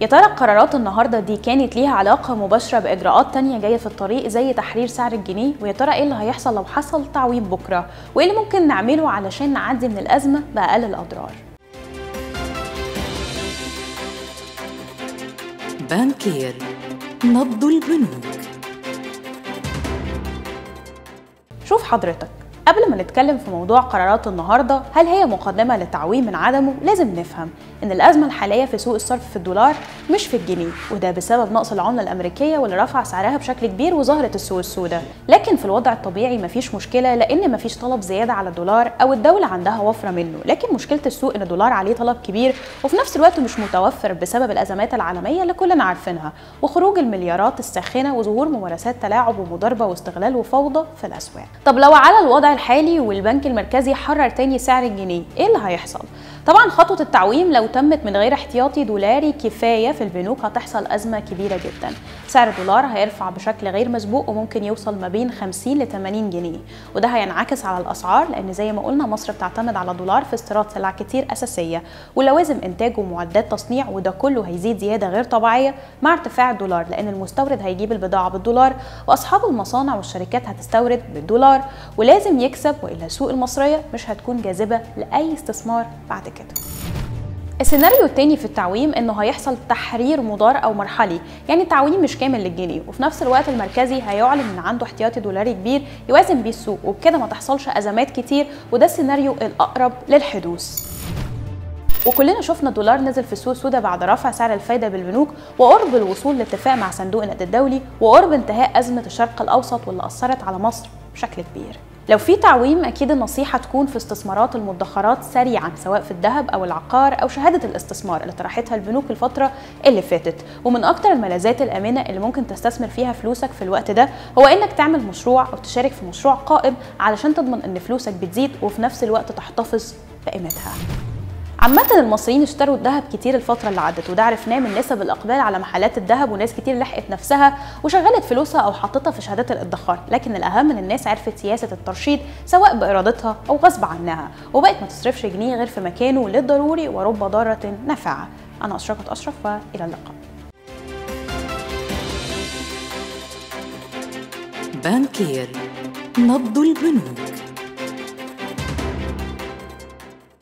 يا ترى قرارات النهارده دي كانت ليها علاقه مباشره باجراءات تانية جايه في الطريق زي تحرير سعر الجنيه ويا ترى ايه اللي هيحصل لو حصل تعويم بكره وايه اللي ممكن نعمله علشان نعدي من الازمه باقل الاضرار بانكير نبض البنوك شوف حضرتك قبل ما نتكلم في موضوع قرارات النهارده هل هي مقدمه للتعويم من عدمه لازم نفهم ان الازمه الحاليه في سوق الصرف في الدولار مش في الجنيه وده بسبب نقص العمله الامريكيه واللي رفع سعرها بشكل كبير وظهرت السوق السوداء لكن في الوضع الطبيعي مفيش مشكله لان مفيش طلب زياده على الدولار او الدوله عندها وفره منه لكن مشكله السوق ان الدولار عليه طلب كبير وفي نفس الوقت مش متوفر بسبب الازمات العالميه اللي كلنا عارفينها وخروج المليارات الساخنه وظهور ممارسات تلاعب ومضاربه واستغلال وفوضى في الاسواق طب لو على الوضع الحالي والبنك المركزي حرر تاني سعر الجنيه ايه اللي هيحصل طبعا خطوه التعويم لو تمت من غير احتياطي دولاري كفايه في البنوك هتحصل ازمه كبيره جدا سعر الدولار هيرفع بشكل غير مسبوق وممكن يوصل ما بين 50 ل 80 جنيه وده هينعكس على الاسعار لان زي ما قلنا مصر بتعتمد على الدولار في استيراد سلع كتير اساسيه ولوازم انتاج ومعدات تصنيع وده كله هيزيد زياده غير طبيعيه مع ارتفاع الدولار لان المستورد هيجيب البضاعه بالدولار واصحاب المصانع والشركات هتستورد بالدولار ولازم يكسب والا السوق المصريه مش هتكون جاذبه لاي استثمار بعد كده السيناريو التاني في التعويم انه هيحصل تحرير مضار او مرحلي يعني التعويم مش كامل للجنيه وفي نفس الوقت المركزي هيعلن ان عنده احتياطي دولاري كبير يوازن بيه السوق وبكده ما تحصلش ازمات كتير وده السيناريو الاقرب للحدوث وكلنا شفنا الدولار نزل في السوق السوداء بعد رفع سعر الفايده بالبنوك وقرب الوصول لاتفاق مع صندوق النقد الدولي وقرب انتهاء ازمه الشرق الاوسط واللي اثرت على مصر بشكل كبير لو في تعويم اكيد النصيحه تكون في استثمارات المدخرات سريعا سواء في الذهب او العقار او شهاده الاستثمار اللي طرحتها البنوك الفتره اللي فاتت ومن اكتر الملاذات الامنه اللي ممكن تستثمر فيها فلوسك في الوقت ده هو انك تعمل مشروع او تشارك في مشروع قائم علشان تضمن ان فلوسك بتزيد وفي نفس الوقت تحتفظ بقيمتها عامة المصريين اشتروا الذهب كتير الفترة اللي عدت وده عرفناه من نسب الإقبال على محلات الذهب وناس كتير لحقت نفسها وشغلت فلوسها أو حطتها في شهادات الادخار لكن الأهم إن الناس عرفت سياسة الترشيد سواء بإرادتها أو غصب عنها وبقت ما تصرفش جنيه غير في مكانه للضروري ورب ضارة نافعة أنا أشرفت أشرف وإلى اللقاء بانكير نبض البنوك